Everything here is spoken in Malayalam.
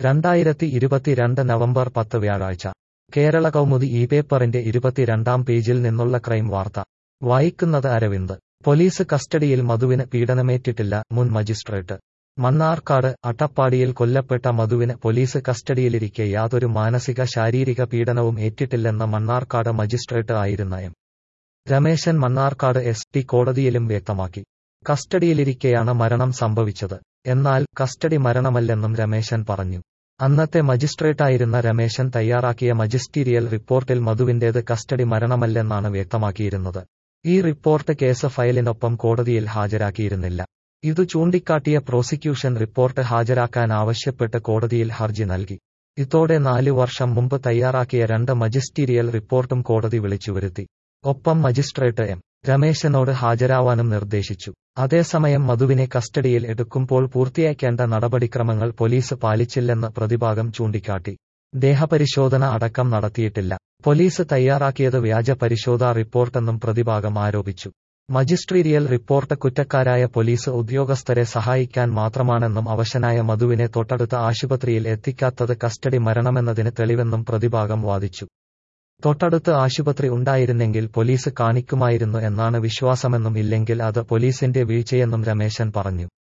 രണ്ടായിരത്തി ഇരുപത്തിരണ്ട് നവംബർ പത്ത് വ്യാഴാഴ്ച കേരള കൗമുദി ഈ പേപ്പറിന്റെ ഇരുപത്തിരണ്ടാം പേജിൽ നിന്നുള്ള ക്രൈം വാർത്ത വായിക്കുന്നത് അരവിന്ദ് പോലീസ് കസ്റ്റഡിയിൽ മധുവിന് പീഡനമേറ്റിട്ടില്ല മുൻ മജിസ്ട്രേറ്റ് മണ്ണാർക്കാട് അട്ടപ്പാടിയിൽ കൊല്ലപ്പെട്ട മധുവിന് പോലീസ് കസ്റ്റഡിയിലിരിക്കെ യാതൊരു മാനസിക ശാരീരിക പീഡനവും ഏറ്റിട്ടില്ലെന്ന് മണ്ണാർക്കാട് മജിസ്ട്രേറ്റ് ആയിരുന്ന M Rameshan Mannarkkad S T കോടതിയിലും വ്യക്തമാക്കി കസ്റ്റഡിയിലിരിക്കെയാണ് മരണം സംഭവിച്ചത് എന്നാൽ കസ്റ്റഡി മരണമല്ലെന്നും രമേശൻ പറഞ്ഞു അന്നത്തെ മജിസ്ട്രേറ്റായിരുന്ന രമേശൻ തയ്യാറാക്കിയ മജിസ്റ്റീരിയൽ റിപ്പോർട്ടിൽ മധുവിന്റേത് കസ്റ്റഡി മരണമല്ലെന്നാണ് വ്യക്തമാക്കിയിരുന്നത് ഈ റിപ്പോർട്ട് കേസ് ഫയലിനൊപ്പം കോടതിയിൽ ഹാജരാക്കിയിരുന്നില്ല ഇതു ചൂണ്ടിക്കാട്ടിയ പ്രോസിക്യൂഷൻ റിപ്പോർട്ട് ഹാജരാക്കാൻ ആവശ്യപ്പെട്ട് കോടതിയിൽ ഹർജി നൽകി ഇതോടെ നാലു വർഷം മുമ്പ് തയ്യാറാക്കിയ രണ്ട് മജിസ്റ്റീരിയൽ റിപ്പോർട്ടും കോടതി വിളിച്ചുവരുത്തി ഒപ്പം മജിസ്ട്രേറ്റ് എം രമേശനോട് ഹാജരാവാനും നിർദ്ദേശിച്ചു അതേസമയം മധുവിനെ കസ്റ്റഡിയിൽ എടുക്കുമ്പോൾ പൂർത്തിയാക്കേണ്ട നടപടിക്രമങ്ങൾ പോലീസ് പാലിച്ചില്ലെന്ന് പ്രതിഭാഗം ചൂണ്ടിക്കാട്ടി ദേഹപരിശോധന അടക്കം നടത്തിയിട്ടില്ല പോലീസ് തയ്യാറാക്കിയത് വ്യാജ പരിശോധനാ റിപ്പോർട്ടെന്നും പ്രതിഭാഗം ആരോപിച്ചു മജിസ്ട്രീരിയൽ റിപ്പോർട്ട് കുറ്റക്കാരായ പോലീസ് ഉദ്യോഗസ്ഥരെ സഹായിക്കാൻ മാത്രമാണെന്നും അവശനായ മധുവിനെ തൊട്ടടുത്ത ആശുപത്രിയിൽ എത്തിക്കാത്തത് കസ്റ്റഡി മരണമെന്നതിന് തെളിവെന്നും പ്രതിഭാഗം വാദിച്ചു തൊട്ടടുത്ത് ആശുപത്രി ഉണ്ടായിരുന്നെങ്കിൽ പോലീസ് കാണിക്കുമായിരുന്നു എന്നാണ് വിശ്വാസമെന്നും ഇല്ലെങ്കിൽ അത് പോലീസിന്റെ വീഴ്ചയെന്നും രമേശൻ പറഞ്ഞു